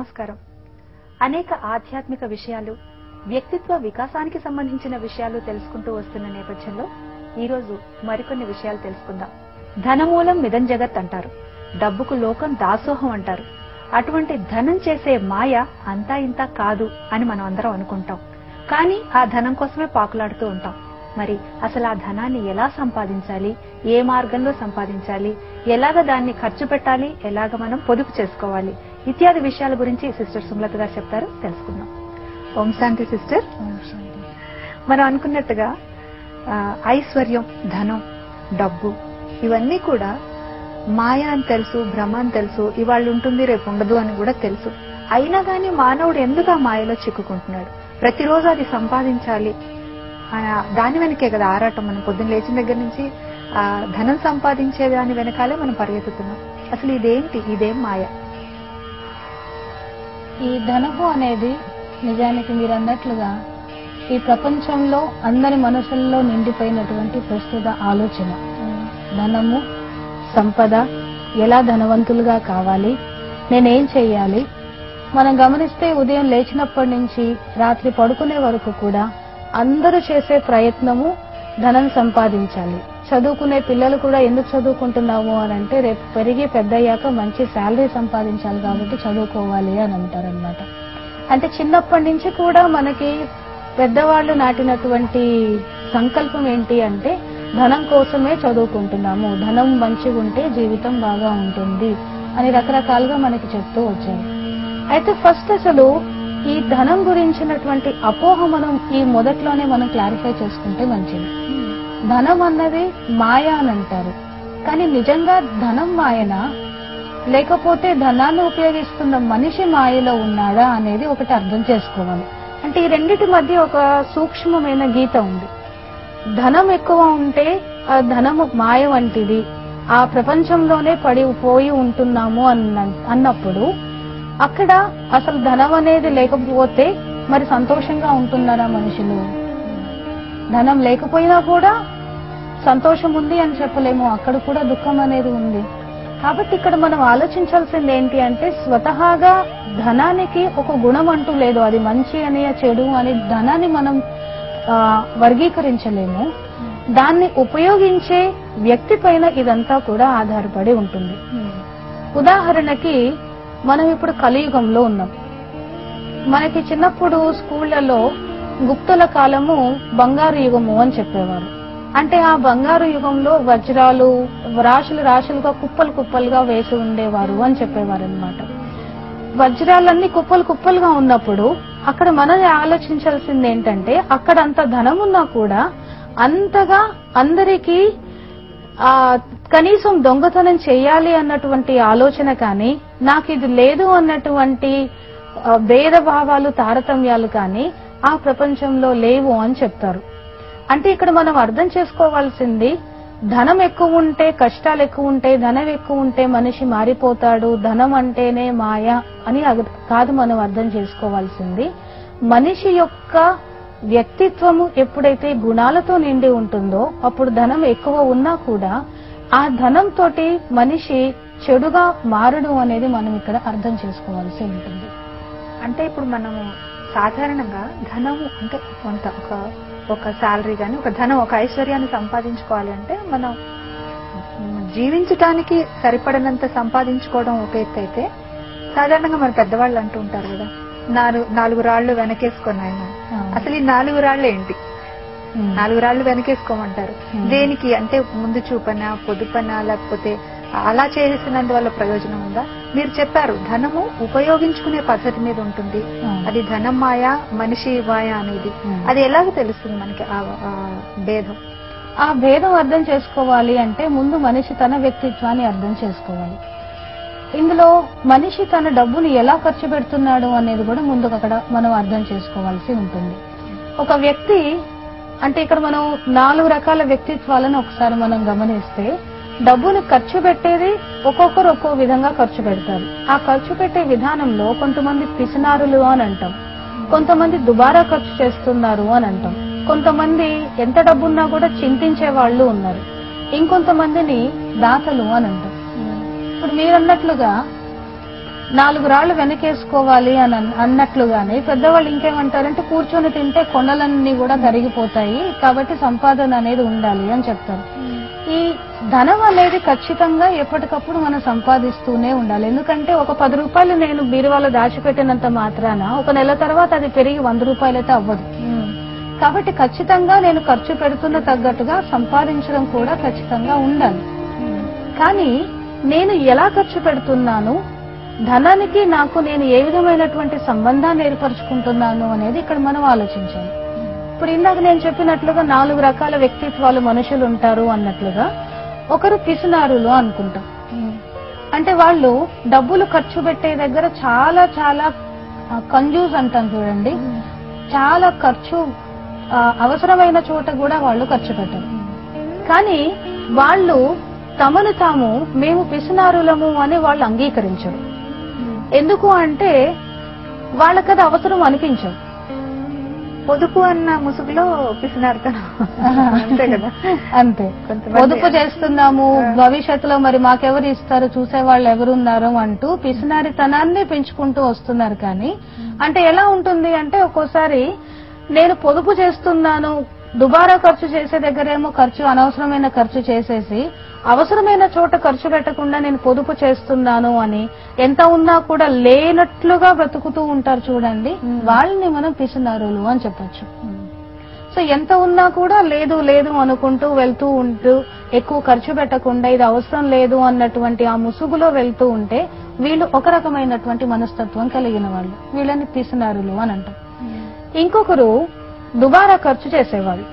నమస్కారం అనేక ఆధ్యాత్మిక విషయాలు వ్యక్తిత్వ వికాసానికి సంబంధించిన విషయాలు తెలుసుకుంటూ వస్తున్న నేపథ్యంలో ఈ రోజు మరికొన్ని విషయాలు తెలుసుకుందాం ధనమూలం మిదం జగత్ అంటారు డబ్బుకు లోకం దాసోహం అంటారు అటువంటి ధనం చేసే మాయ అంతా ఇంతా కాదు అని మనం అందరం అనుకుంటాం కానీ ఆ ధనం కోసమే పాకులాడుతూ ఉంటాం మరి అసలు ఆ ధనాన్ని ఎలా సంపాదించాలి ఏ మార్గంలో సంపాదించాలి ఎలాగ దాన్ని ఖర్చు పెట్టాలి ఎలాగ మనం పొదుపు చేసుకోవాలి ఇత్యాది విషయాల గురించి సిస్టర్ సుమలత గారు చెప్తారు తెలుసుకుందాం ఓం శాంతి సిస్టర్ మనం అనుకున్నట్టుగా ఆ, ఐశ్వర్యం ధనం డబ్బు ఇవన్నీ కూడా మాయ అని తెలుసు భ్రమ అని తెలుసు ఇవాళ ఉంటుంది రేపు ఉండదు అని కూడా తెలుసు అయినా కానీ మానవుడు ఎందుకు ఆ మాయలో చిక్కుకుంటున్నాడు ప్రతిరోజు అది సంపాదించాలి ఆ, దాని వెనకే కదా ఆరాటం మనం పొద్దున్న లేచిన దగ్గర నుంచి ఆ ధనం సంపాదించే దాని వెనకాలే మనం పరిగెత్తుతున్నాం అసలు ఇదేంటి ఇదేం మాయ ఈ ధనము అనేది నిజానికి మీరు అన్నట్లుగా ఈ ప్రపంచంలో అందరి మనసుల్లో నిండిపోయినటువంటి ప్రస్తుత ఆలోచన ధనము సంపద ఎలా ధనవంతులుగా కావాలి నేనేం చెయ్యాలి మనం గమనిస్తే ఉదయం లేచినప్పటి నుంచి రాత్రి పడుకునే వరకు కూడా అందరూ చేసే ప్రయత్నము ధనం సంపాదించాలి చదువుకునే పిల్లలు కూడా ఎందుకు చదువుకుంటున్నాము అని అంటే రేపు పెరిగి పెద్దయ్యాక మంచి శాలరీ సంపాదించాలి కాబట్టి చదువుకోవాలి అని అంటారనమాట అంటే చిన్నప్పటి నుంచి కూడా మనకి పెద్దవాళ్ళు నాటినటువంటి సంకల్పం ఏంటి అంటే ధనం కోసమే చదువుకుంటున్నాము ధనం మంచిగా ఉంటే జీవితం బాగా ఉంటుంది అని రకరకాలుగా మనకి చెప్తూ వచ్చారు అయితే ఫస్ట్ అసలు ఈ ధనం గురించినటువంటి అపోహ మనం ఈ మొదట్లోనే మనం క్లారిఫై చేసుకుంటే మంచిది ధనం అన్నది మాయ అని అంటారు కానీ నిజంగా ధనం మాయనా లేకపోతే ధనాన్ని ఉపయోగిస్తున్న మనిషి మాయలో ఉన్నాడా అనేది ఒకటి అర్థం చేసుకోవాలి అంటే ఈ రెండిటి మధ్య ఒక సూక్ష్మమైన గీత ఉంది ధనం ఎక్కువ ఉంటే ఆ ధనము మాయ వంటిది ఆ ప్రపంచంలోనే పడి పోయి ఉంటున్నాము అన్న అన్నప్పుడు అక్కడ అసలు ధనం అనేది లేకపోతే మరి సంతోషంగా ఉంటున్నారా మనుషులు ధనం లేకపోయినా కూడా సంతోషం ఉంది అని చెప్పలేము అక్కడ కూడా దుఃఖం అనేది ఉంది కాబట్టి ఇక్కడ మనం ఆలోచించాల్సింది ఏంటి అంటే స్వతహాగా ధనానికి ఒక గుణం అంటూ లేదు అది మంచి అని చెడు అని ధనాన్ని మనం ఆ, వర్గీకరించలేము దాన్ని ఉపయోగించే వ్యక్తి పైన ఇదంతా కూడా ఆధారపడి ఉంటుంది ఉదాహరణకి మనం ఇప్పుడు కలియుగంలో ఉన్నాం మనకి చిన్నప్పుడు స్కూళ్లలో గుప్తుల కాలము బంగారు యుగము అని చెప్పేవారు అంటే ఆ బంగారు యుగంలో వజ్రాలు రాశులు రాశులుగా కుప్పలు కుప్పలుగా వేసి ఉండేవారు అని చెప్పేవారు అనమాట వజ్రాలన్నీ కుప్పలు కుప్పలుగా ఉన్నప్పుడు అక్కడ మనం ఆలోచించాల్సింది ఏంటంటే అక్కడ అంత ధనం ఉన్నా కూడా అంతగా అందరికీ ఆ కనీసం దొంగతనం చేయాలి అన్నటువంటి ఆలోచన కానీ నాకు ఇది లేదు అన్నటువంటి ఆ, భేదభావాలు తారతమ్యాలు కానీ ఆ ప్రపంచంలో లేవు అని చెప్తారు అంటే ఇక్కడ మనం అర్థం చేసుకోవాల్సింది ధనం ఎక్కువ ఉంటే కష్టాలు ఎక్కువ ఉంటే ధనం ఎక్కువ ఉంటే మనిషి మారిపోతాడు ధనం అంటేనే మాయ అని అగ- కాదు మనం అర్థం చేసుకోవాల్సింది మనిషి యొక్క వ్యక్తిత్వము ఎప్పుడైతే గుణాలతో నిండి ఉంటుందో అప్పుడు ధనం ఎక్కువ ఉన్నా కూడా ఆ ధనం తోటి మనిషి చెడుగా మారడం అనేది మనం ఇక్కడ అర్థం చేసుకోవాల్సి ఉంటుంది అంటే ఇప్పుడు మనము సాధారణంగా ధనము అంటే కొంత ఒక ఒక శాలరీ కానీ ఒక ధనం ఒక ఐశ్వర్యాన్ని సంపాదించుకోవాలి అంటే మనం మ్, జీవించటానికి సరిపడినంత సంపాదించుకోవడం ఒక ఎత్తు అయితే సాధారణంగా మన పెద్దవాళ్ళు అంటూ ఉంటారు కదా నాలుగు నాలుగు రాళ్లు వెనకేసుకొని ఆయన అసలు ఈ నాలుగు రాళ్ళు ఏంటి ఉమ్. నాలుగు రాళ్లు వెనకేసుకోమంటారు Hmm. దేనికి అంటే ముందు చూపనా పొదుపనా లేకపోతే అలా చేసినందువల్ల ప్రయోజనం ఉందా మీరు చెప్పారు ధనము ఉపయోగించుకునే పద్ధతి మీద ఉంటుంది Hmm. అది ధనం మాయ మనిషి మాయ అనేది Hmm. అది ఎలాగ తెలుస్తుంది మనకి ఆ ఆ భేదం ఆ భేదం అర్థం చేసుకోవాలి అంటే ముందు మనిషి తన వ్యక్తిత్వాన్ని అర్థం చేసుకోవాలి ఇందులో మనిషి తన డబ్బుని ఎలా ఖర్చు పెడుతున్నాడు అనేది కూడా ముందు అక్కడ మనం అర్థం చేసుకోవాల్సి ఉంటుంది ఒక వ్యక్తి అంటే ఇక్కడ మనం నాలుగు రకాల వ్యక్తిత్వాలను ఒకసారి మనం గమనిస్తే డబ్బును ఖర్చు పెట్టేది ఒక్కొక్కరు ఒక్కో విధంగా ఖర్చు పెడతారు ఆ ఖర్చు పెట్టే విధానంలో కొంతమంది పిసినారులు అని అంటాం కొంతమంది దుబారా ఖర్చు చేస్తున్నారు అని అంటాం కొంతమంది ఎంత డబ్బున్నా కూడా చింతించే వాళ్ళు ఉన్నారు ఇంకొంతమందిని దాతలు అని అంటాం ఇప్పుడు మీరు అన్నట్లుగా నాలుగు రాళ్లు వెనకేసుకోవాలి అని అన్- అన్నట్లుగానే పెద్దవాళ్ళు ఇంకేమంటారంటే కూర్చొని తింటే కొండలన్నీ కూడా కరిగిపోతాయి కాబట్టి సంపాదన అనేది ఉండాలి అని చెప్తారు ఈ ధనం అనేది ఖచ్చితంగా ఎప్పటికప్పుడు మనం సంపాదిస్తూనే ఉండాలి ఎందుకంటే ఒక పది రూపాయలు నేను బీరువాలో దాచిపెట్టినంత మాత్రాన ఒక నెల తర్వాత అది పెరిగి వంద రూపాయలైతే అవ్వదు కాబట్టి ఖచ్చితంగా నేను ఖర్చు పెడుతున్న తగ్గట్టుగా సంపాదించడం కూడా ఖచ్చితంగా ఉండాలి కానీ నేను ఎలా ఖర్చు పెడుతున్నాను ధనానికి నాకు నేను ఏ విధమైనటువంటి సంబంధాన్ని ఏర్పరచుకుంటున్నాను అనేది ఇక్కడ మనం ఆలోచించాలి ఇప్పుడు ఇందాక నేను చెప్పినట్లుగా నాలుగు రకాల వ్యక్తిత్వాలు మనుషులు ఉంటారు అన్నట్లుగా ఒకరు పిసినారులు అనుకుంటాం అంటే వాళ్ళు డబ్బులు ఖర్చు పెట్టే దగ్గర చాలా చాలా కంజూస్ అంటాం చూడండి చాలా ఖర్చు ఆ, అవసరమైన చోట కూడా వాళ్ళు ఖర్చు పెట్టరు కానీ వాళ్ళు తమను తాము మేము పిసినారులము అని వాళ్ళు అంగీకరించరు ఎందుకు అంటే వాళ్ళకది అవసరం అనిపించదు పొదుపు అన్న ముసుగులో పిసినారుతనం అంతే కదా అంతే కొంతమంది- పొదుపు చేస్తున్నాము భవిష్యత్తులో మరి మాకెవరు ఇస్తారు చూసే వాళ్ళు ఎవరున్నారు అంటూ పిసినారితనాన్ని పెంచుకుంటూ వస్తున్నారు కానీ అంటే ఎలా ఉంటుంది అంటే ఒక్కోసారి నేను పొదుపు చేస్తున్నాను దుబారా ఖర్చు చేసే దగ్గరేమో ఖర్చు అనవసరమైన ఖర్చు చేసేసి అవసరమైన చోట ఖర్చు పెట్టకుండా నేను పొదుపు చేస్తున్నాను అని ఎంత ఉన్నా కూడా లేనట్లుగా బ్రతుకుతూ ఉంటారు చూడండి వాళ్ళని మనం పిసినారులు అని చెప్పొచ్చు సో ఎంత ఉన్నా కూడా లేదు లేదు అనుకుంటూ వెళ్తూ ఉంటూ ఎక్కువ ఖర్చు పెట్టకుండా ఇది అవసరం లేదు అన్నటువంటి ఆ ముసుగులో వెళ్తూ ఉంటే వీళ్ళు ఒక రకమైనటువంటి మనస్తత్వం కలిగిన వాళ్ళు వీళ్ళని పిసినారులు అని అంటాం ఇంకొకరు దుబారా ఖర్చు చేసేవాళ్ళు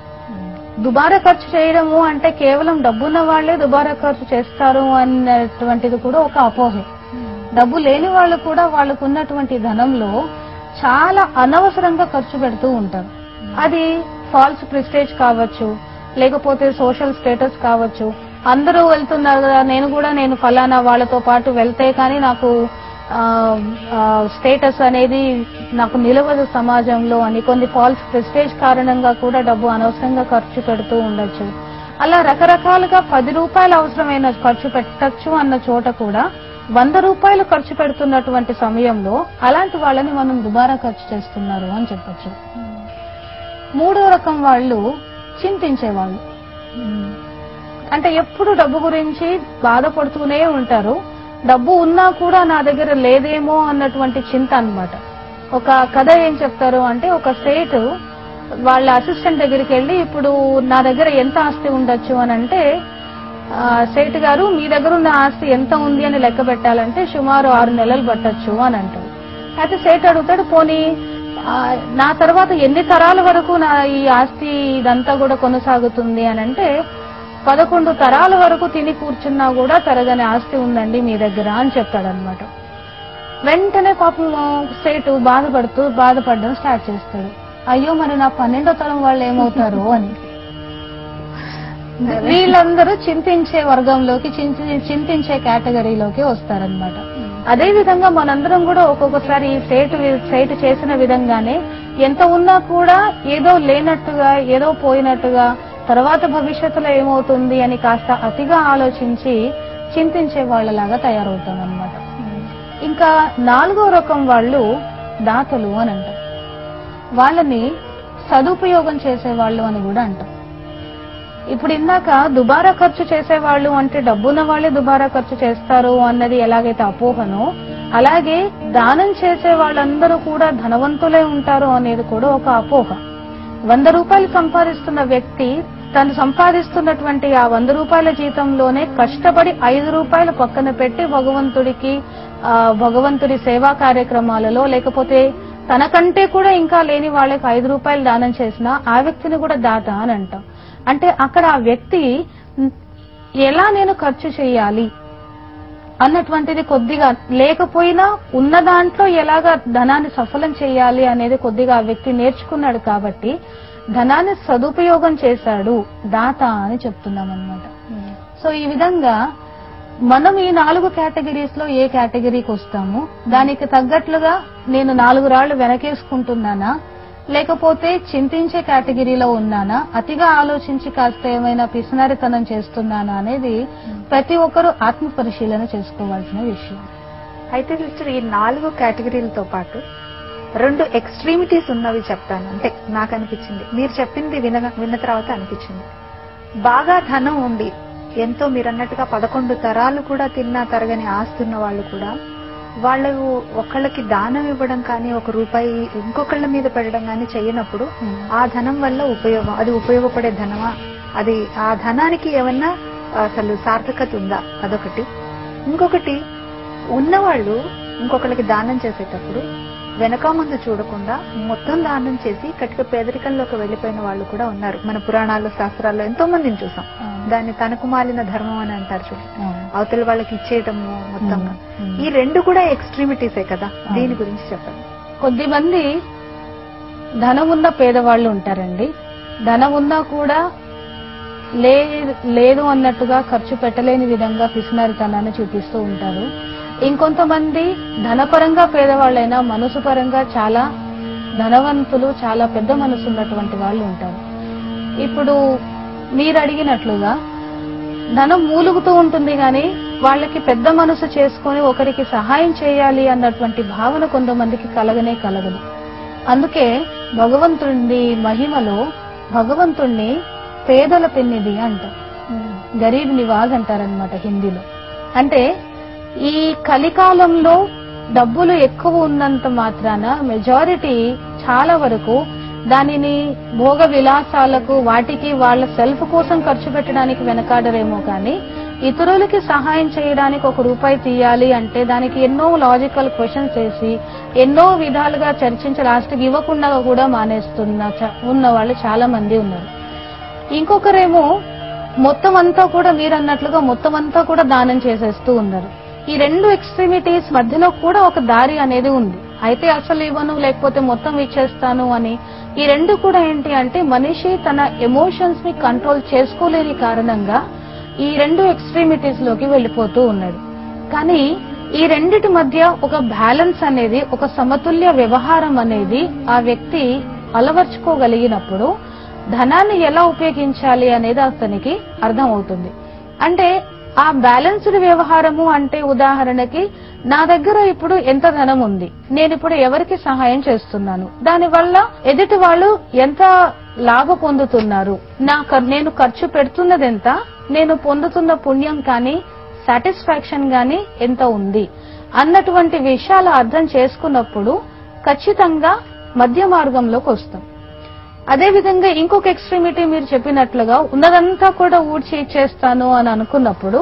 దుబారా ఖర్చు చేయడము అంటే కేవలం డబ్బున్న వాళ్లే దుబారా ఖర్చు చేస్తారు అన్నటువంటిది కూడా ఒక అపోహే డబ్బు లేని వాళ్ళు కూడా వాళ్ళకు ఉన్నటువంటి ధనంలో చాలా అనవసరంగా ఖర్చు పెడుతూ ఉంటారు అది ఫాల్స్ ప్రిస్టేజ్ కావచ్చు లేకపోతే సోషల్ స్టేటస్ కావచ్చు అందరూ వెళ్తున్నారు కదా నేను కూడా నేను ఫలానా వాళ్ళతో పాటు వెళ్తే కానీ నాకు స్టేటస్ అనేది నాకు నిలవదు సమాజంలో అని కొన్ని ఫాల్స్ ప్రెస్టేజ్ కారణంగా కూడా డబ్బు అనవసరంగా ఖర్చు పెడుతూ ఉండొచ్చు అలా రకరకాలుగా పది రూపాయలు అవసరమైన ఖర్చు పెట్టచ్చు అన్న చోట కూడా వంద రూపాయలు ఖర్చు పెడుతున్నటువంటి సమయంలో అలాంటి వాళ్ళని మనం దుబారా ఖర్చు చేస్తున్నారు అని చెప్పొచ్చు మూడో రకం వాళ్ళు చింతించేవాళ్ళు అంటే ఎప్పుడు డబ్బు గురించి బాధపడుతూనే ఉంటారు డబ్బు ఉన్నా కూడా నా దగ్గర లేదేమో అన్నటువంటి చింత అన్నమాట ఒక కథ ఏం చెప్తారు అంటే ఒక స్టేట్ వాళ్ళ అసిస్టెంట్ దగ్గరికి వెళ్ళి ఇప్పుడు నా దగ్గర ఎంత ఆస్తి ఉండొచ్చు అని అంటే ఆ, సేట్ గారు మీ దగ్గర ఉన్న ఆస్తి ఎంత ఉంది అని లెక్క పెట్టాలంటే సుమారు ఆరు నెలలు పట్టొచ్చు అని అంటారు అయితే సేట్ అడుగుతాడు పోనీ ఆ, నా తర్వాత ఎన్ని తరాల వరకు నా ఈ ఆస్తి ఇదంతా కూడా కొనసాగుతుంది అని అంటే పదకొండు తరాల వరకు తిని కూర్చున్నా కూడా తరగని ఆస్తి ఉందండి మీ దగ్గర అని చెప్తాడనమాట వెంటనే పాపం సేటు బాధపడుతూ బాధపడడం స్టార్ట్ చేస్తాడు అయ్యో మరి నా పన్నెండో తరం వాళ్ళు ఏమవుతారు అని వీళ్ళందరూ చింతించే వర్గంలోకి చింతి- చింతించే కేటగిరీలోకి వస్తారనమాట అదే విధంగా మనందరం కూడా ఒక్కొక్కసారి ఈ సేటు సేటు చేసిన విధంగానే ఎంత ఉన్నా కూడా ఏదో లేనట్టుగా ఏదో పోయినట్టుగా తర్వాత భవిష్యత్తులో ఏమవుతుంది అని కాస్త అతిగా ఆలోచించి చింతించే వాళ్ళలాగా తయారవుతాం అనమాట ఇంకా నాలుగో రకం వాళ్ళు దాతలు అని అంటాం వాళ్ళని సదుపయోగం చేసేవాళ్ళు అని కూడా అంటాం ఇప్పుడు ఇందాక దుబారా ఖర్చు చేసేవాళ్ళు అంటే డబ్బున్న వాళ్ళే దుబారా ఖర్చు చేస్తారు అన్నది ఎలాగైతే అపోహనో అలాగే దానం చేసే వాళ్ళందరూ కూడా ధనవంతులే ఉంటారు అనేది కూడా ఒక అపోహ వంద రూపాయలు సంపాదిస్తున్న వ్యక్తి తను సంపాదిస్తున్నటువంటి ఆ వంద రూపాయల జీతంలోనే కష్టపడి ఐదు రూపాయలు పక్కన పెట్టి భగవంతుడికి ఆ, భగవంతుడి సేవా కార్యక్రమాలలో లేకపోతే తనకంటే కూడా ఇంకా లేని వాళ్ళకి ఐదు రూపాయలు దానం చేసినా ఆ వ్యక్తిని కూడా దాత అని అంటాం అంటే అక్కడ ఆ వ్యక్తి ఎలా నేను ఖర్చు చేయాలి అన్నటువంటిది కొద్దిగా లేకపోయినా ఉన్న దాంట్లో ఎలాగ ధనాన్ని సఫలం చేయాలి అనేది కొద్దిగా ఆ వ్యక్తి నేర్చుకున్నాడు కాబట్టి ధనాన్ని సదుపయోగం చేశాడు దాత అని చెప్తున్నాం అనమాట సో ఈ విధంగా మనం ఈ నాలుగు కేటగిరీస్ లో ఏ కేటగిరీకి వస్తాము దానికి తగ్గట్లుగా నేను నాలుగు రాళ్లు వెనకేసుకుంటున్నానా లేకపోతే చింతించే కేటగిరీలో ఉన్నానా అతిగా ఆలోచించి కాస్త ఏమైనా పిసినారితనం చేస్తున్నానా అనేది ప్రతి ఒక్కరూ ఆత్మ పరిశీలన చేసుకోవాల్సిన విషయం అయితే సిస్టర్ ఈ నాలుగు కేటగిరీలతో పాటు రెండు ఎక్స్ట్రీమిటీస్ ఉన్నవి చెప్తాను అంటే నాకు అనిపించింది మీరు చెప్పింది విన విన్న తర్వాత అనిపించింది బాగా ధనం ఉండి ఎంతో మీరు అన్నట్టుగా పదకొండు తరాలు కూడా తిన్నా తరగని ఆస్తున్న వాళ్ళు కూడా వాళ్ళు ఒకళ్ళకి దానం ఇవ్వడం కానీ ఒక రూపాయి ఇంకొకళ్ళ మీద పెట్టడం కానీ చేయనప్పుడు ఆ ధనం వల్ల ఉపయోగం అది ఉపయోగపడే ధనమా అది ఆ ధనానికి ఏమన్నా అసలు సార్థకత ఉందా అదొకటి ఇంకొకటి ఉన్నవాళ్ళు ఇంకొకళ్ళకి దానం చేసేటప్పుడు వెనక ముందు చూడకుండా మొత్తం దానం చేసి కటిక పేదరికంలోకి వెళ్లిపోయిన వాళ్ళు కూడా ఉన్నారు మన పురాణాల్లో శాస్త్రాల్లో ఎంతో మందిని చూసాం దాన్ని తనకు మాలిన ధర్మం అని అంటారు చూడండి అవతల వాళ్ళకి ఇచ్చేయటము మొత్తంగా ఈ రెండు కూడా ఎక్స్ట్రీమిటీసే కదా దీని గురించి చెప్పండి కొద్దిమంది ధనం ఉన్న పేదవాళ్ళు ఉంటారండి ధనం ఉన్నా కూడా లే లేదు అన్నట్టుగా ఖర్చు పెట్టలేని విధంగా పిసినారితనాన్ని చూపిస్తూ ఉంటారు ఇంకొంతమంది ధనపరంగా పేదవాళ్ళైనా మనసు పరంగా చాలా ధనవంతులు చాలా పెద్ద మనసు ఉన్నటువంటి వాళ్ళు ఉంటారు ఇప్పుడు మీరు అడిగినట్లుగా ధనం మూలుగుతూ ఉంటుంది కానీ వాళ్ళకి పెద్ద మనసు చేసుకొని ఒకరికి సహాయం చేయాలి అన్నటువంటి భావన కొంతమందికి కలగనే కలగదు అందుకే భగవంతుడి మహిమలో భగవంతుణ్ణి పేదల పెన్నిది అంటారు గరీబ్ నివాజ్ అంటారనమాట హిందీలో అంటే ఈ కలికాలంలో డబ్బులు ఎక్కువ ఉన్నంత మాత్రాన మెజారిటీ చాలా వరకు దానిని భోగ విలాసాలకు వాటికి వాళ్ళ సెల్ఫ్ కోసం ఖర్చు పెట్టడానికి వెనకాడరేమో కానీ ఇతరులకి సహాయం చేయడానికి ఒక రూపాయి తీయాలి అంటే దానికి ఎన్నో లాజికల్ క్వశ్చన్స్ వేసి ఎన్నో విధాలుగా చర్చించి లాస్ట్కి ఇవ్వకుండా కూడా మానేస్తున్న చ- ఉన్న వాళ్ళు చాలా మంది ఉన్నారు ఇంకొకరేమో మొత్తం అంతా కూడా మీరు అన్నట్లుగా మొత్తం అంతా కూడా దానం చేసేస్తూ ఉన్నారు ఈ రెండు ఎక్స్ట్రీమిటీస్ మధ్యలో కూడా ఒక దారి అనేది ఉంది అయితే అసలు ఇవ్వను లేకపోతే మొత్తం ఇచ్చేస్తాను అని ఈ రెండు కూడా ఏంటి అంటే మనిషి తన ఎమోషన్స్ ని కంట్రోల్ చేసుకోలేని కారణంగా ఈ రెండు ఎక్స్ట్రీమిటీస్ లోకి వెళ్ళిపోతూ ఉన్నాడు కానీ ఈ రెండిటి మధ్య ఒక బ్యాలెన్స్ అనేది ఒక సమతుల్య వ్యవహారం అనేది ఆ వ్యక్తి అలవర్చుకోగలిగినప్పుడు ధనాన్ని ఎలా ఉపయోగించాలి అనేది అతనికి అర్థమవుతుంది అంటే ఆ బ్యాలెన్స్డ్ వ్యవహారము అంటే ఉదాహరణకి నా దగ్గర ఇప్పుడు ఎంత ధనం ఉంది నేను ఇప్పుడు ఎవరికి సహాయం చేస్తున్నాను దానివల్ల ఎదుటి వాళ్ళు ఎంత లాభ పొందుతున్నారు నా ఖర్- నేను ఖర్చు పెడుతున్నది ఎంత నేను పొందుతున్న పుణ్యం కానీ సాటిస్ఫాక్షన్ గాని ఎంత ఉంది అన్నటువంటి విషయాలు అర్థం చేసుకున్నప్పుడు ఖచ్చితంగా మధ్య మార్గంలోకి వస్తాం అదే విధంగా ఇంకొక ఎక్స్ట్రీమిటీ మీరు చెప్పినట్లుగా ఉన్నదంతా కూడా ఊడ్చి ఇచ్చేస్తాను అని అనుకున్నప్పుడు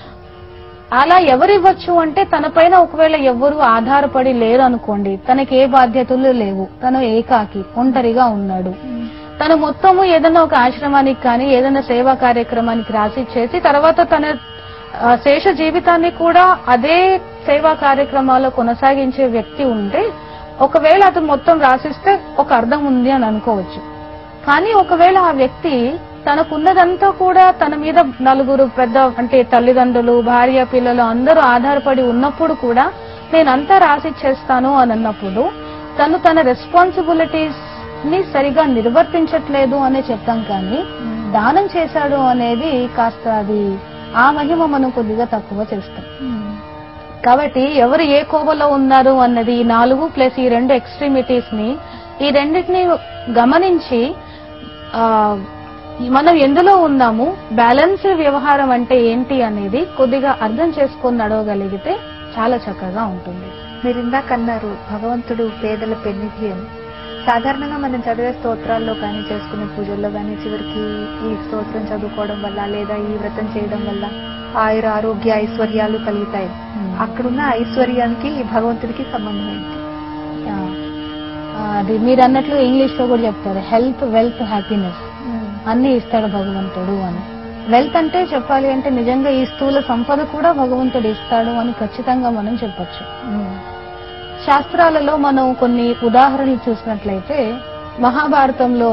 అలా ఎవరు ఇవ్వచ్చు అంటే తన పైన ఒకవేళ ఎవరు ఆధారపడి లేరు అనుకోండి తనకి ఏ బాధ్యతలు లేవు తను ఏకాకి ఒంటరిగా ఉన్నాడు తను మొత్తము ఏదైనా ఒక ఆశ్రమానికి కానీ ఏదైనా సేవా కార్యక్రమానికి రాసి చేసి తర్వాత తన ఆ, శేష జీవితాన్ని కూడా అదే సేవా కార్యక్రమాల్లో కొనసాగించే వ్యక్తి ఉంటే ఒకవేళ అతను మొత్తం రాసిస్తే ఒక అర్థం ఉంది అని అనుకోవచ్చు కానీ ఒకవేళ ఆ వ్యక్తి తనకున్నదంతా కూడా తన మీద నలుగురు పెద్ద అంటే తల్లిదండ్రులు భార్య పిల్లలు అందరూ ఆధారపడి ఉన్నప్పుడు కూడా నేనంతా రాసిచ్చేస్తాను అని అన్నప్పుడు తను తన రెస్పాన్సిబిలిటీస్ ని సరిగా నిర్వర్తించట్లేదు అనే చెప్తాం కానీ దానం చేశాడు అనేది కాస్త అది ఆ మహిమ మనం కొద్దిగా తక్కువ చేస్తాం కాబట్టి ఎవరు ఏ కోవలో ఉన్నారు అన్నది ఈ నాలుగు ప్లస్ ఈ రెండు ఎక్స్ట్రీమిటీస్ ని ఈ రెండింటిని గమనించి ఆ, మనం ఎందులో ఉన్నాము బ్యాలెన్స్ వ్యవహారం అంటే ఏంటి అనేది కొద్దిగా అర్థం చేసుకొని నడవగలిగితే చాలా చక్కగా ఉంటుంది మీరు ఇందాక అన్నారు భగవంతుడు పేదల పెన్నిధి అని సాధారణంగా మనం చదివే స్తోత్రాల్లో కానీ చేసుకునే పూజల్లో కానీ చివరికి ఈ స్తోత్రం చదువుకోవడం వల్ల లేదా ఈ వ్రతం చేయడం వల్ల ఆయుర ఆరోగ్య ఐశ్వర్యాలు కలుగుతాయి అక్కడున్న ఐశ్వర్యానికి ఈ భగవంతుడికి సంబంధం ఏంటి ఆ, ఆ, అది మీరు అన్నట్లు ఇంగ్లీష్ లో కూడా చెప్తారు హెల్త్ వెల్త్ హ్యాపీనెస్ అన్ని ఇస్తాడు భగవంతుడు అని వెల్త్ అంటే చెప్పాలి అంటే నిజంగా ఈ స్థూల సంపద కూడా భగవంతుడు ఇస్తాడు అని ఖచ్చితంగా మనం చెప్పొచ్చు శాస్త్రాలలో మనం కొన్ని ఉదాహరణలు చూసినట్లయితే మహాభారతంలో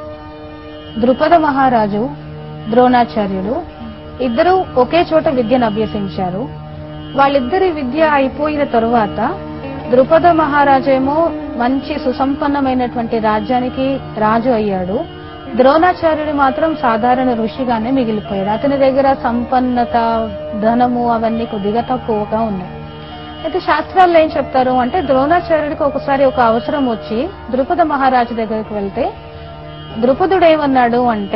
ద్రుపద మహారాజు ద్రోణాచార్యులు ఇద్దరు ఒకే చోట విద్యను అభ్యసించారు వాళ్ళిద్దరి విద్య అయిపోయిన తరువాత ద్రుపద మహారాజేమో మంచి సుసంపన్నమైనటువంటి రాజ్యానికి రాజు అయ్యాడు ద్రోణాచార్యుడు మాత్రం సాధారణ ఋషిగానే మిగిలిపోయాడు అతని దగ్గర సంపన్నత ధనము అవన్నీ కొద్దిగా తక్కువగా ఉన్నాయి అయితే శాస్త్రాల్లో ఏం చెప్తారు అంటే ద్రోణాచార్యుడికి ఒకసారి ఒక అవసరం వచ్చి ద్రుపద మహారాజు దగ్గరికి వెళ్తే ద్రుపదుడు ఏమన్నాడు అంటే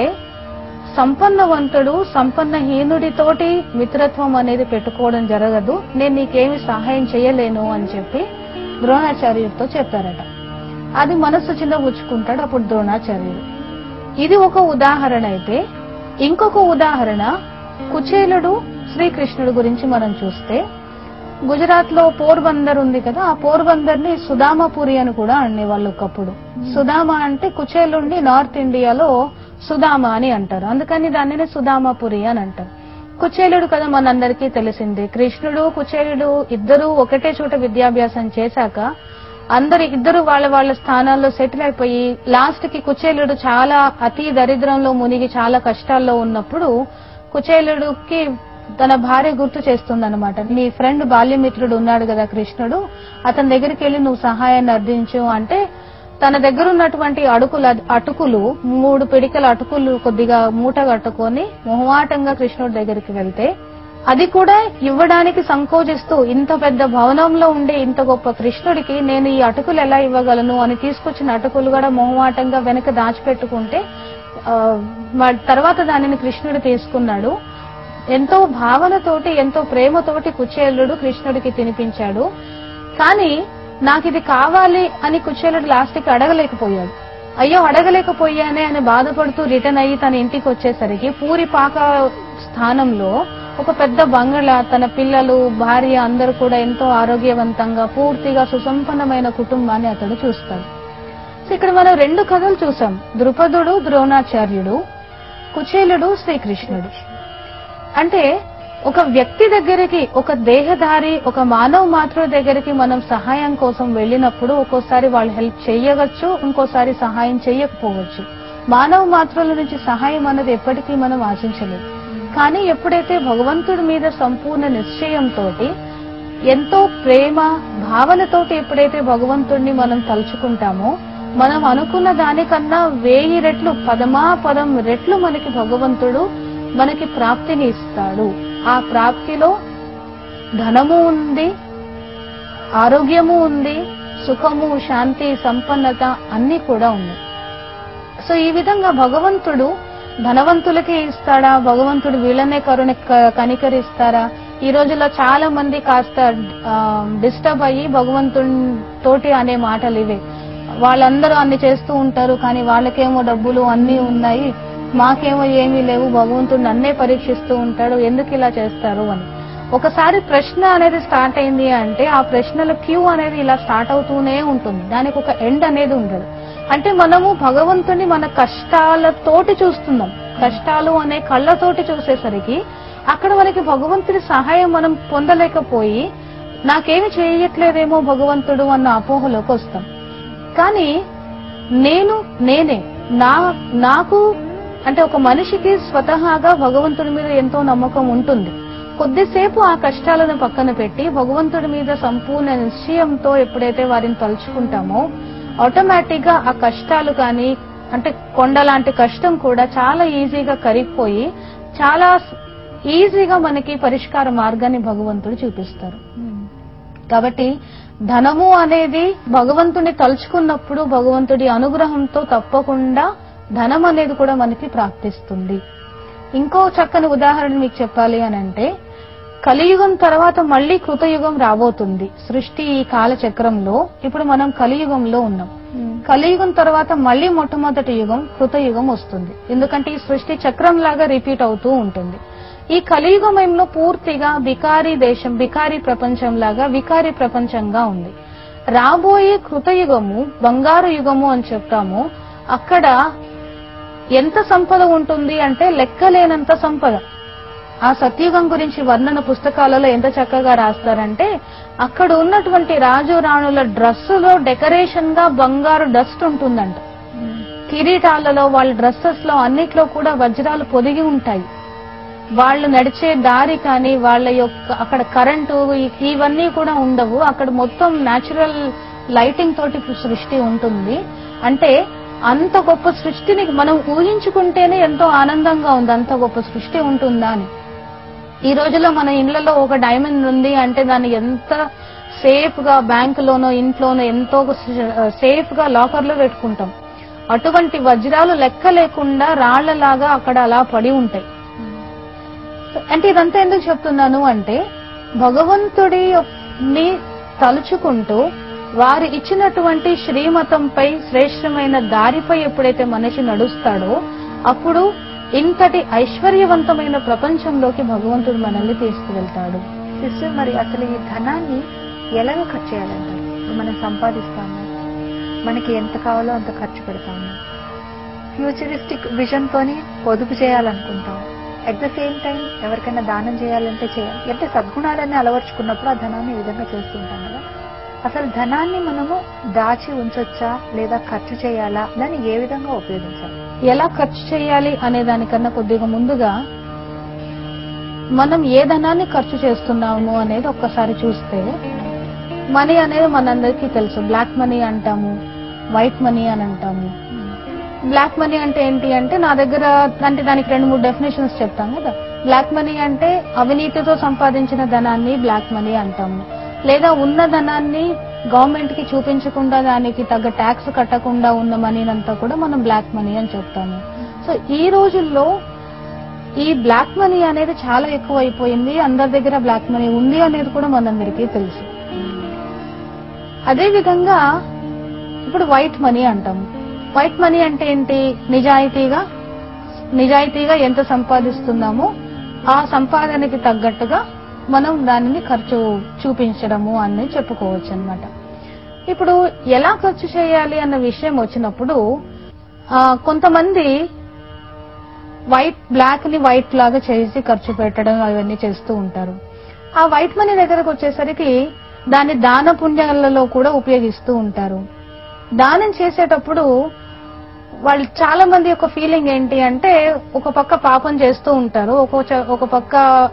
సంపన్నవంతుడు సంపన్నహీనుడితోటి మిత్రత్వం అనేది పెట్టుకోవడం జరగదు నేను నీకేమి సహాయం చేయలేను అని చెప్పి ద్రోణాచార్యుడితో చెప్పారట అది మనస్సు చిన్న పుచ్చుకుంటాడు అప్పుడు ద్రోణాచార్యుడు ఇది ఒక ఉదాహరణ అయితే ఇంకొక ఉదాహరణ కుచేలుడు శ్రీకృష్ణుడు గురించి మనం చూస్తే గుజరాత్ లో పోర్బందర్ ఉంది కదా ఆ పోర్బందర్ ని సుధామాపురి అని కూడా అనేవాళ్ళు ఒకప్పుడు సుధామ అంటే కుచేలుండి నార్త్ ఇండియాలో సుధామ అని అంటారు అందుకని దానిని సుధామాపురి అని అంటారు కుచేలుడు కదా మనందరికీ తెలిసిందే కృష్ణుడు కుచేలుడు ఇద్దరు ఒకటే చోట విద్యాభ్యాసం చేశాక అందరు ఇద్దరు వాళ్ళ వాళ్ళ స్థానాల్లో సెటిల్ అయిపోయి లాస్ట్ కి కుచేలుడు చాలా అతి దరిద్రంలో మునిగి చాలా కష్టాల్లో ఉన్నప్పుడు కుచేలుడికి తన భార్య గుర్తు చేస్తుందన్నమాట నీ ఫ్రెండ్ బాల్యమిత్రుడు ఉన్నాడు కదా కృష్ణుడు అతని దగ్గరికి వెళ్ళి నువ్వు సహాయాన్ని అర్థించు అంటే తన దగ్గర ఉన్నటువంటి అడుకుల అటుకులు మూడు పిడికల అటుకులు కొద్దిగా మూట కట్టుకొని మొహమాటంగా కృష్ణుడి దగ్గరికి వెళ్తే అది కూడా ఇవ్వడానికి సంకోచిస్తూ ఇంత పెద్ద భవనంలో ఉండే ఇంత గొప్ప కృష్ణుడికి నేను ఈ అటుకులు ఎలా ఇవ్వగలను అని తీసుకొచ్చిన అటుకులు కూడా మొహమాటంగా వెనక దాచిపెట్టుకుంటే ఆ, వా- తర్వాత దానిని కృష్ణుడు తీసుకున్నాడు ఎంతో భావనతోటి ఎంతో ప్రేమతోటి కుచేలుడు కృష్ణుడికి తినిపించాడు కానీ నాకు ఇది కావాలి అని కుచేలుడు లాస్ట్ కి అడగలేకపోయాడు అయ్యో అడగలేకపోయానే అని బాధపడుతూ రిటర్న్ అయ్యి తన ఇంటికి వచ్చేసరికి పూరి పాక స్థానంలో ఒక పెద్ద బంగళ తన పిల్లలు భార్య అందరూ కూడా ఎంతో ఆరోగ్యవంతంగా పూర్తిగా సుసంపన్నమైన కుటుంబాన్ని అతడు చూస్తాడు సో ఇక్కడ మనం రెండు కథలు చూసాం ద్రుపదుడు ద్రోణాచార్యుడు కుచేలుడు శ్రీకృష్ణుడు అంటే ఒక వ్యక్తి దగ్గరికి ఒక దేహధారి ఒక మానవ మాతృ దగ్గరికి మనం సహాయం కోసం వెళ్ళినప్పుడు ఒక్కోసారి వాళ్ళు హెల్ప్ చేయవచ్చు ఇంకోసారి సహాయం చేయకపోవచ్చు మానవ మాతృల నుంచి సహాయం అన్నది ఎప్పటికీ మనం ఆశించలేదు కానీ ఎప్పుడైతే భగవంతుడి మీద సంపూర్ణ నిశ్చయంతో ఎంతో ప్రేమ భావనతోటి ఎప్పుడైతే భగవంతుడిని మనం తలుచుకుంటామో మనం అనుకున్న దానికన్నా వేయి రెట్లు పదమా పదం రెట్లు మనకి భగవంతుడు మనకి ప్రాప్తిని ఇస్తాడు ఆ ప్రాప్తిలో ధనము ఉంది ఆరోగ్యము ఉంది సుఖము శాంతి సంపన్నత అన్ని కూడా ఉన్నాయి సో ఈ విధంగా భగవంతుడు ధనవంతులకే ఇస్తాడా భగవంతుడు వీళ్ళనే కరుణ క- కనికరిస్తారా ఈ రోజుల్లో చాలా మంది కాస్త డిస్టర్బ్ అయ్యి భగవంతుడి తోటి అనే మాటలు ఇవే వాళ్ళందరూ అన్ని చేస్తూ ఉంటారు కానీ వాళ్ళకేమో డబ్బులు అన్ని ఉన్నాయి మాకేమో ఏమీ లేవు భగవంతుడు నన్నే పరీక్షిస్తూ ఉంటాడు ఎందుకు ఇలా చేస్తారు అని ఒకసారి ప్రశ్న అనేది స్టార్ట్ అయింది అంటే ఆ ప్రశ్నల క్యూ అనేది ఇలా స్టార్ట్ అవుతూనే ఉంటుంది దానికి ఒక ఎండ్ అనేది ఉండదు అంటే మనము భగవంతుని మన కష్టాలతోటి చూస్తున్నాం కష్టాలు అనే కళ్ళతోటి చూసేసరికి అక్కడ మనకి భగవంతుడి సహాయం మనం పొందలేకపోయి నాకేమి చేయట్లేదేమో భగవంతుడు అన్న అపోహలోకి వస్తాం కానీ నేను నేనే నా నాకు అంటే ఒక మనిషికి స్వతహాగా భగవంతుడి మీద ఎంతో నమ్మకం ఉంటుంది కొద్దిసేపు ఆ కష్టాలను పక్కన పెట్టి భగవంతుడి మీద సంపూర్ణ నిశ్చయంతో ఎప్పుడైతే వారిని తలుచుకుంటామో ఆటోమేటిక్ గా ఆ కష్టాలు కానీ అంటే కొండ లాంటి కష్టం కూడా చాలా ఈజీగా కరిగిపోయి చాలా ఈజీగా మనకి పరిష్కార మార్గాన్ని భగవంతుడు చూపిస్తారు కాబట్టి ధనము అనేది భగవంతుని తలుచుకున్నప్పుడు భగవంతుడి అనుగ్రహంతో తప్పకుండా ధనం అనేది కూడా మనకి ప్రాప్తిస్తుంది ఇంకో చక్కని ఉదాహరణ మీకు చెప్పాలి అని అంటే కలియుగం తర్వాత మళ్ళీ కృతయుగం రాబోతుంది సృష్టి ఈ కాల చక్రంలో ఇప్పుడు మనం కలియుగంలో ఉన్నాం కలియుగం తర్వాత మళ్ళీ మొట్టమొదటి యుగం కృతయుగం వస్తుంది ఎందుకంటే ఈ సృష్టి చక్రం లాగా రిపీట్ అవుతూ ఉంటుంది ఈ కలియుగంలో పూర్తిగా బికారీ దేశం బికారీ ప్రపంచం లాగా వికారీ ప్రపంచంగా ఉంది రాబోయే కృతయుగము బంగారు యుగము అని చెప్తాము అక్కడ ఎంత సంపద ఉంటుంది అంటే లెక్కలేనంత సంపద ఆ సత్యుగం గురించి వర్ణన పుస్తకాలలో ఎంత చక్కగా రాస్తారంటే అక్కడ ఉన్నటువంటి రాజు రాణుల డ్రెస్సులో డెకరేషన్ గా బంగారు డస్ట్ ఉంటుందంట కిరీటాలలో వాళ్ళ డ్రెస్సెస్ లో అన్నిట్లో కూడా వజ్రాలు పొదిగి ఉంటాయి వాళ్ళు నడిచే దారి కానీ వాళ్ళ యొక్క అక్కడ కరెంటు ఇ- ఇవన్నీ కూడా ఉండవు అక్కడ మొత్తం న్యాచురల్ లైటింగ్ తోటి సృష్టి ఉంటుంది అంటే అంత గొప్ప సృష్టిని మనం ఊహించుకుంటేనే ఎంతో ఆనందంగా ఉంది అంత గొప్ప సృష్టి ఉంటుందా అని ఈ రోజుల్లో మన ఇళ్లలో ఒక డైమండ్ ఉంది అంటే దాన్ని ఎంత సేఫ్ గా బ్యాంకులోనో ఇంట్లోనో ఎంతో సేఫ్ గా లాకర్ లో పెట్టుకుంటాం అటువంటి వజ్రాలు లెక్క లేకుండా రాళ్లలాగా అక్కడ అలా పడి ఉంటాయి అంటే ఇదంతా ఎందుకు చెప్తున్నాను అంటే భగవంతుడి ని తలుచుకుంటూ వారు ఇచ్చినటువంటి శ్రీమతంపై శ్రేష్టమైన దారిపై ఎప్పుడైతే మనిషి నడుస్తాడో అప్పుడు ఇంతటి ఐశ్వర్యవంతమైన ప్రపంచంలోకి భగవంతుడు మనల్ని తీసుకువెళ్తాడు సిస్టర్ మరి అసలు ఈ ధనాన్ని ఎలాగ ఖర్చు చేయాలంటారు ఇప్పుడు మనం సంపాదిస్తాము మనకి ఎంత కావాలో అంత ఖర్చు పెడతాము ఫ్యూచరిస్టిక్ విజన్ తోని పొదుపు చేయాలనుకుంటాం అట్ ద సేమ్ టైం ఎవరికైనా దానం చేయాలంటే చేయాలి అంటే సద్గుణాలన్నీ అలవర్చుకున్నప్పుడు ఆ ధనాన్ని ఈ విధంగా చేస్తుంటాం కదా అసలు ధనాన్ని మనము దాచి ఉంచొచ్చా లేదా ఖర్చు చేయాలా దాన్ని ఏ విధంగా ఉపయోగించాలి ఎలా ఖర్చు చేయాలి అనే దానికన్నా కొద్దిగా ముందుగా మనం ఏ ధనాన్ని ఖర్చు చేస్తున్నాము అనేది ఒక్కసారి చూస్తే మనీ అనేది మనందరికీ తెలుసు బ్లాక్ మనీ అంటాము వైట్ మనీ అని అంటాము బ్లాక్ మనీ అంటే ఏంటి అంటే నా దగ్గర అంటే దానికి రెండు మూడు డెఫినేషన్స్ చెప్తాం కదా బ్లాక్ మనీ అంటే అవినీతితో సంపాదించిన ధనాన్ని బ్లాక్ మనీ అంటాము లేదా ఉన్న ధనాన్ని గవర్నమెంట్ కి చూపించకుండా దానికి తగ్గ ట్యాక్స్ కట్టకుండా ఉన్న మనీనంతా కూడా మనం బ్లాక్ మనీ అని చెప్తాము సో ఈ రోజుల్లో ఈ బ్లాక్ మనీ అనేది చాలా ఎక్కువ అయిపోయింది అందరి దగ్గర బ్లాక్ మనీ ఉంది అనేది కూడా మనందరికీ తెలుసు అదే విధంగా ఇప్పుడు వైట్ మనీ అంటాము వైట్ మనీ అంటే ఏంటి నిజాయితీగా నిజాయితీగా ఎంత సంపాదిస్తున్నామో ఆ సంపాదనకి తగ్గట్టుగా మనం దానిని ఖర్చు చూపించడము అని చెప్పుకోవచ్చు అన్నమాట ఇప్పుడు ఎలా ఖర్చు చేయాలి అన్న విషయం వచ్చినప్పుడు ఆ, కొంతమంది వైట్ బ్లాక్ ని వైట్ లాగా చేసి ఖర్చు పెట్టడం అవన్నీ చేస్తూ ఉంటారు ఆ వైట్ మనీ దగ్గరకు వచ్చేసరికి దాన్ని దాన పుణ్యాలలో కూడా ఉపయోగిస్తూ ఉంటారు దానం చేసేటప్పుడు వాళ్ళు చాలా మంది యొక్క ఫీలింగ్ ఏంటి అంటే ఒక పక్క పాపం చేస్తూ ఉంటారు ఒక చ- ఒక పక్క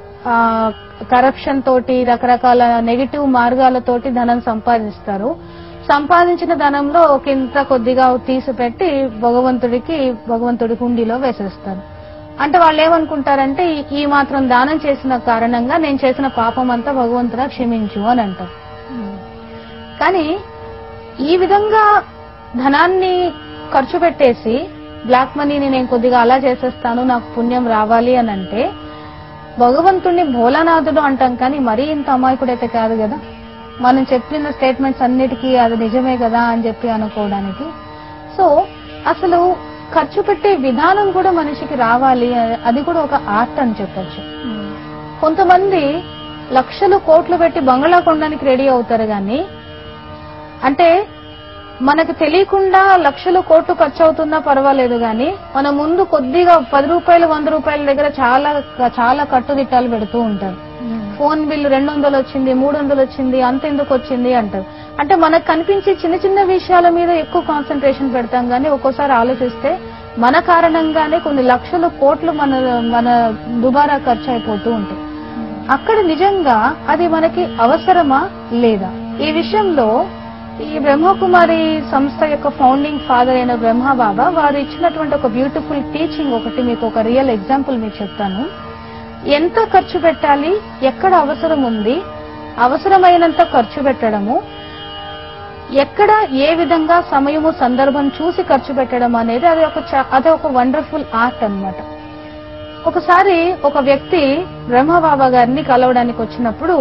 కరప్షన్ తోటి రకరకాల నెగిటివ్ మార్గాలతోటి ధనం సంపాదిస్తారు సంపాదించిన ధనంలో ఒక ఇంత కొద్దిగా తీసి పెట్టి భగవంతుడికి భగవంతుడి హుండీలో వేసేస్తారు అంటే వాళ్ళు ఏమనుకుంటారంటే ఈ- ఈ మాత్రం దానం చేసిన కారణంగా నేను చేసిన పాపం అంతా భగవంతుడా క్షమించు అని అంటారు కానీ ఈ విధంగా ధనాన్ని ఖర్చు పెట్టేసి బ్లాక్ మనీని నేను కొద్దిగా అలా చేసేస్తాను నాకు పుణ్యం రావాలి అని అంటే భగవంతుణ్ణి భోలానాథుడు అంటాం కానీ మరీ ఇంత అమాయకుడైతే కాదు కదా మనం చెప్పిన స్టేట్మెంట్స్ అన్నిటికీ అది నిజమే కదా అని చెప్పి అనుకోవడానికి సో అసలు ఖర్చు పెట్టే విధానం కూడా మనిషికి రావాలి అది కూడా ఒక ఆర్ట్ అని చెప్పొచ్చు కొంతమంది లక్షలు కోట్లు పెట్టి బంగ్లా కొనడానికి రెడీ అవుతారు కానీ అంటే మనకు తెలియకుండా లక్షలు కోట్లు ఖర్చు అవుతున్నా పర్వాలేదు కానీ మన ముందు కొద్దిగా పది రూపాయలు వంద రూపాయల దగ్గర చాలా చాలా కట్టుదిట్టాలు పెడుతూ ఉంటారు ఫోన్ బిల్లు రెండు వందలు వచ్చింది మూడు వందలు వచ్చింది అంత ఎందుకు వచ్చింది అంటారు అంటే మనకు కనిపించే చిన్న చిన్న విషయాల మీద ఎక్కువ కాన్సన్ట్రేషన్ పెడతాం కానీ ఒక్కోసారి ఆలోచిస్తే మన కారణంగానే కొన్ని లక్షల కోట్లు మన మన దుబారా ఖర్చు అయిపోతూ ఉంటాయి అక్కడ నిజంగా అది మనకి అవసరమా లేదా ఈ విషయంలో ఈ బ్రహ్మకుమారి సంస్థ యొక్క ఫౌండింగ్ ఫాదర్ అయిన బ్రహ్మ బాబా వారు ఇచ్చినటువంటి ఒక బ్యూటిఫుల్ టీచింగ్ ఒకటి మీకు ఒక రియల్ ఎగ్జాంపుల్ మీకు చెప్తాను ఎంత ఖర్చు పెట్టాలి ఎక్కడ అవసరం ఉంది అవసరమైనంత ఖర్చు పెట్టడము ఎక్కడ ఏ విధంగా సమయము సందర్భం చూసి ఖర్చు పెట్టడం అనేది అది ఒక చ- అది ఒక వండర్ఫుల్ ఆర్ట్ అన్నమాట ఒకసారి ఒక వ్యక్తి బ్రహ్మబాబా గారిని కలవడానికి వచ్చినప్పుడు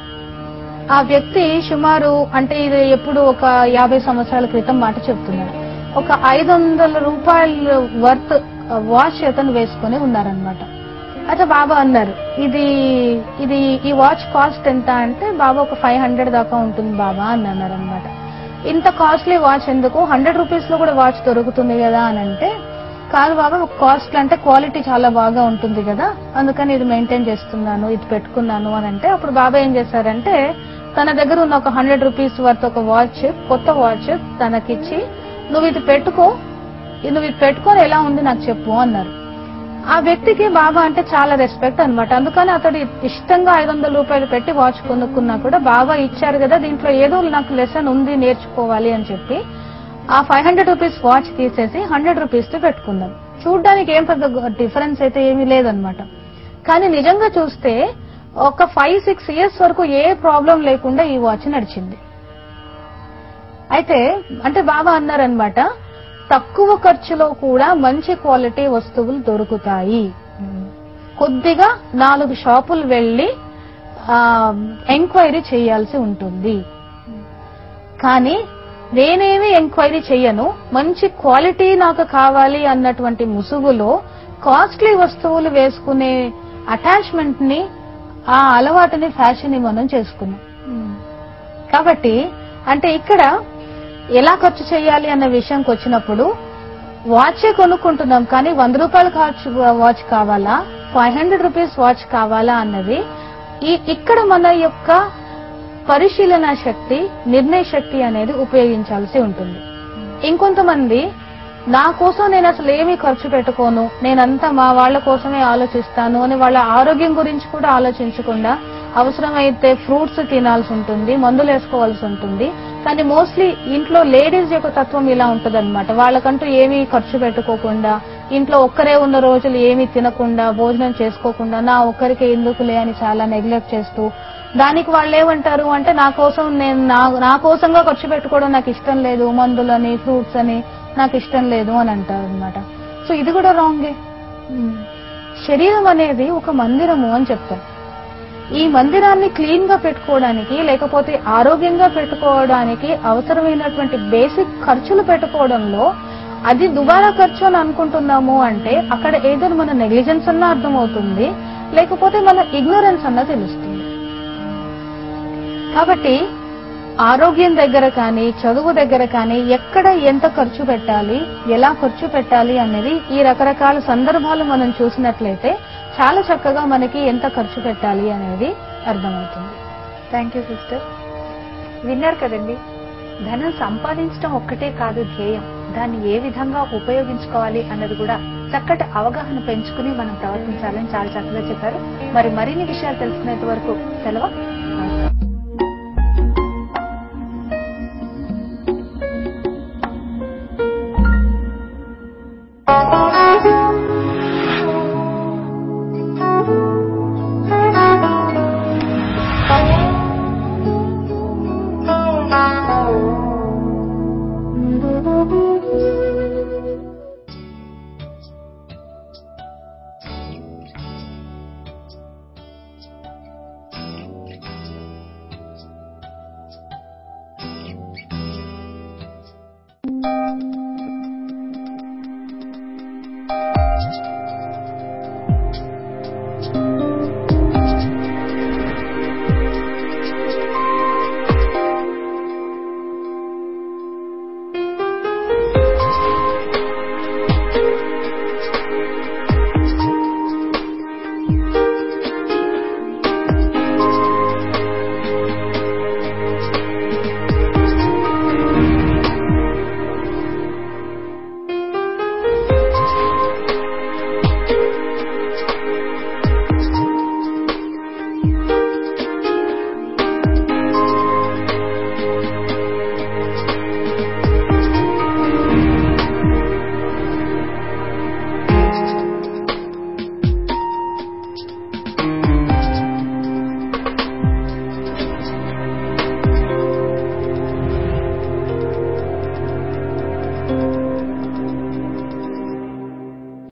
ఆ వ్యక్తి సుమారు అంటే ఇది ఎప్పుడు ఒక యాభై సంవత్సరాల క్రితం మాట చెప్తున్నాడు ఒక ఐదు వందల రూపాయల వర్త్ వాచ్ అతను వేసుకొని ఉన్నారనమాట అయితే బాబా అన్నారు ఇది ఇది ఈ వాచ్ కాస్ట్ ఎంత అంటే బాబా ఒక ఫైవ్ హండ్రెడ్ దాకా ఉంటుంది బాబా అని అన్నారు అనమాట ఇంత కాస్ట్లీ వాచ్ ఎందుకు హండ్రెడ్ రూపీస్ లో కూడా వాచ్ దొరుకుతుంది కదా అని అంటే కాదు బాబా కాస్ట్ అంటే క్వాలిటీ చాలా బాగా ఉంటుంది కదా అందుకని ఇది మెయింటైన్ చేస్తున్నాను ఇది పెట్టుకున్నాను అని అంటే అప్పుడు బాబా ఏం చేశారంటే తన దగ్గర ఉన్న ఒక హండ్రెడ్ రూపీస్ వర్త్ ఒక వాచ్ కొత్త వాచ్ తనకిచ్చి నువ్వు ఇది పెట్టుకో ఇది నువ్వు ఇది పెట్టుకొని ఎలా ఉంది నాకు చెప్పు అన్నారు ఆ వ్యక్తికి బాబా అంటే చాలా రెస్పెక్ట్ అన్నమాట అందుకని అతడు ఇష్టంగా ఐదు వందల రూపాయలు పెట్టి వాచ్ కొనుక్కున్నా కూడా బాబా ఇచ్చారు కదా దీంట్లో ఏదో నాకు లెసన్ ఉంది నేర్చుకోవాలి అని చెప్పి ఆ ఫైవ్ హండ్రెడ్ రూపీస్ వాచ్ తీసేసి హండ్రెడ్ రూపీస్ తో పెట్టుకుందాం చూడ్డానికి ఏం పెద్ద డిఫరెన్స్ అయితే ఏమీ లేదనమాట కానీ నిజంగా చూస్తే ఒక ఫైవ్ సిక్స్ ఇయర్స్ వరకు ఏ ప్రాబ్లం లేకుండా ఈ వాచ్ నడిచింది అయితే అంటే బాబా అన్నారనమాట తక్కువ ఖర్చులో కూడా మంచి క్వాలిటీ వస్తువులు దొరుకుతాయి కొద్దిగా నాలుగు షాపులు వెళ్లి ఎంక్వైరీ చేయాల్సి ఉంటుంది కానీ నేనేమి ఎంక్వైరీ చెయ్యను మంచి క్వాలిటీ నాకు కావాలి అన్నటువంటి ముసుగులో కాస్ట్లీ వస్తువులు వేసుకునే అటాచ్మెంట్ ని ఆ అలవాటుని ఫ్యాషన్ ని మనం చేసుకున్నాం కాబట్టి అంటే ఇక్కడ ఎలా ఖర్చు చేయాలి అన్న విషయంకి వచ్చినప్పుడు వాచే కొనుక్కుంటున్నాం కానీ వంద రూపాయల ఖర్చు వాచ్ కావాలా ఫైవ్ హండ్రెడ్ రూపీస్ వాచ్ కావాలా అన్నది ఈ ఇక్కడ మన యొక్క పరిశీలన శక్తి నిర్ణయ శక్తి అనేది ఉపయోగించాల్సి ఉంటుంది ఇంకొంతమంది నా కోసం నేను అసలు ఏమీ ఖర్చు పెట్టుకోను నేనంతా మా వాళ్ళ కోసమే ఆలోచిస్తాను అని వాళ్ళ ఆరోగ్యం గురించి కూడా ఆలోచించకుండా అవసరమైతే ఫ్రూట్స్ తినాల్సి ఉంటుంది మందులు వేసుకోవాల్సి ఉంటుంది కానీ మోస్ట్లీ ఇంట్లో లేడీస్ యొక్క తత్వం ఇలా ఉంటదన్నమాట వాళ్ళకంటూ ఏమీ ఖర్చు పెట్టుకోకుండా ఇంట్లో ఒక్కరే ఉన్న రోజులు ఏమీ తినకుండా భోజనం చేసుకోకుండా నా ఒక్కరికి ఎందుకులే అని చాలా నెగ్లెక్ట్ చేస్తూ దానికి వాళ్ళు ఏమంటారు అంటే నా కోసం నేను నా- నా కోసంగా ఖర్చు పెట్టుకోవడం నాకు ఇష్టం లేదు మందులని ఫ్రూట్స్ అని నాకు ఇష్టం లేదు అని అంటారు అనమాట సో ఇది కూడా రాంగే శరీరం అనేది ఒక మందిరము అని చెప్తాం ఈ మందిరాన్ని క్లీన్ గా పెట్టుకోవడానికి లేకపోతే ఆరోగ్యంగా పెట్టుకోవడానికి అవసరమైనటువంటి బేసిక్ ఖర్చులు పెట్టుకోవడంలో అది దుబారా ఖర్చు అని అనుకుంటున్నాము అంటే అక్కడ ఏదో మన నెగ్లిజెన్స్ అన్న అర్థమవుతుంది లేకపోతే మన ఇగ్నరెన్స్ అన్న తెలుస్తుంది కాబట్టి ఆరోగ్యం దగ్గర కానీ చదువు దగ్గర కానీ ఎక్కడ ఎంత ఖర్చు పెట్టాలి ఎలా ఖర్చు పెట్టాలి అనేది ఈ రకరకాల సందర్భాలు మనం చూసినట్లయితే చాలా చక్కగా మనకి ఎంత ఖర్చు పెట్టాలి అనేది అర్థమవుతుంది థ్యాంక్ యూ సిస్టర్ విన్నారు కదండి ధనం సంపాదించడం ఒక్కటే కాదు ధ్యేయం దాన్ని ఏ విధంగా ఉపయోగించుకోవాలి అన్నది కూడా చక్కటి అవగాహన పెంచుకుని మనం ప్రవర్తించాలని చాలా చక్కగా చెప్పారు మరి మరిన్ని విషయాలు తెలుసుకునేంత వరకు సెలవు